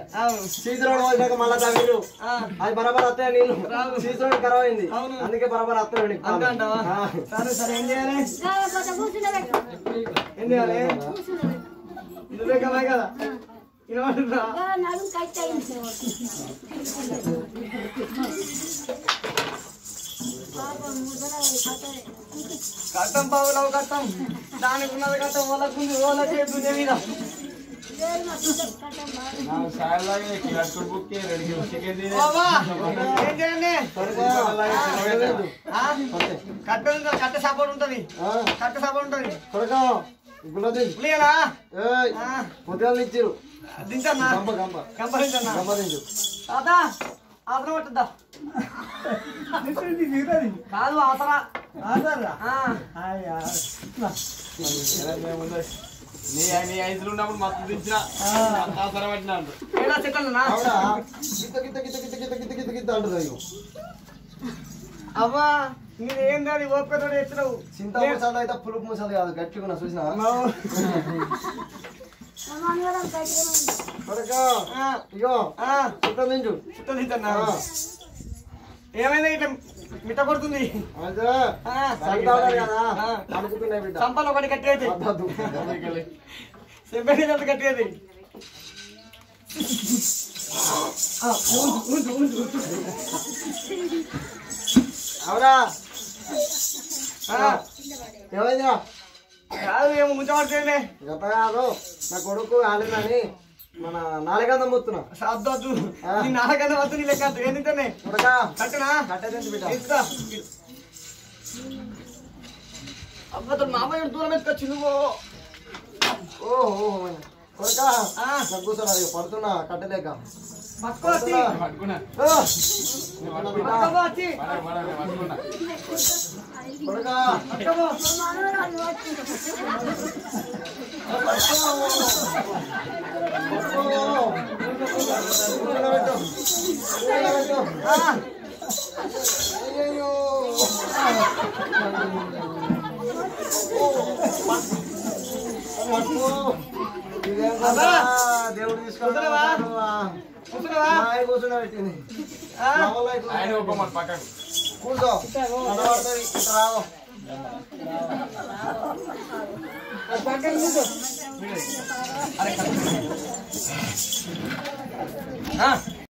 అవును సీజన్ పోసినాక మళ్ళా తగ్గిరు ఆ, అది బరాబర్ వస్తాయి నీళ్ళు రావు. సీజన్ ఖరాబ్ అయింది అవును. అందుకే బరాబర్ వస్తాయి నీకు అంతే పాలు. అంటావా ఆ. సరే సరే ఏం చేయాలి కాకపోతే కూర్చుండబెట్టు ఏం చేయాలి కూర్చుండబెట్టు నువ్వే కదా కదా వినపడుతుందా? నడుము కట్ అయింది పాపం ముసలి కట్టలే. కట్టం పావులవు కట్టం దానికి ఉన్నది కట్టం వాళ్ళకు ఉంది వాళ్ళకే దునియా మీద లేదు మా పిల్లలు కట్టం బాగా. బాబా ఏం చేయండి త్వరగా లేదు. ఆ? కట్ట ఉంటుంది కట్ట సపోర్ట్ ఉంటుంది ఆ, కట్ట సపోర్ట్ ఉంటుంది త్వరగా గులాబీ లేనా ఏయ్ పొద్దుగాలు ఇచ్చిరు దించన్నా గంప గంప కంపరించన్నా గంప తింటు తాత ఆసన పట్టుద్దా కాదు ఆసరా ఆసరా నీ నీ ఐదులు ఉన్నప్పుడు మత్తు దించిన ఆసరా పట్టినాడు ఏడా చెట్లన్నా ఆవిడ గిత్త గిత్త గిత్త గిత్త గిత్త గిత్త గిత్త గిత్త అంటుంది అయ్యో అవ్వా మీరు ఏం దాని ఓపికతో ఎత్తున్నావు చింత ముసాలు అయితే పులుపు ముసాలు కాదు గట్టిగా చూసిన మా మనవరాలు గట్టిగా ఉంది. త్వరగా ఇగో చుట్టం తింటు చుట్టదించన్నా ఏమైంది ఇట్లా మిట్ట కొడుతుంది అయితే ఆ, తాగుతాడు కదా ఆ. అనుకుంటున్నా బిడ్డ చంపలు ఒకటి కట్టేది అబ్బద్దు. సెంపేది ఒకటి కట్టేది అవునా ఆ, ఏమైందిరా కాదు ఏమో ముంచబడుతుంది గత కాదు నా కొడుకు ఆలిందని మన నాలుగందం ముత్తున్నా వద్దు వద్దు నీ నాకన్నా వద్దు నీ లెక్క ఏం తింటానే త్వరగా కట్టనా కట్టేది బిడ్డ ఇస్తా అబ్బతో మామయ్య దూరం ఎత్తుకొచ్చి నువ్వు ఓహో త్వరగా ఆ. నాకు కూర్చోరా పడుతున్నా కట్టలేక పట్టుకో వచ్చి పట్టుకున్నా ఆ. పట్టుకో వచ్చి పట్టుకున్నా త్వరగా పట్టుకో మా మనవరాలు వచ్చి. కూర్చోబెట్టు. కూర్చోబెట్టు. ఆ, అయ్యయ్యో. పట్టుకో. ఇదేం కదా? దేవుడు కూర్చోలేవా? తీసుకున్నావా కూర్చున్నావా కూర్చుండబెట్టింది ఆ, నా వల్ల అయితే ఆయన ఒక మన పక్కకు కూర్చో కనబడుతుంది ఇటు రావు పక్కన కూర్చో ఆ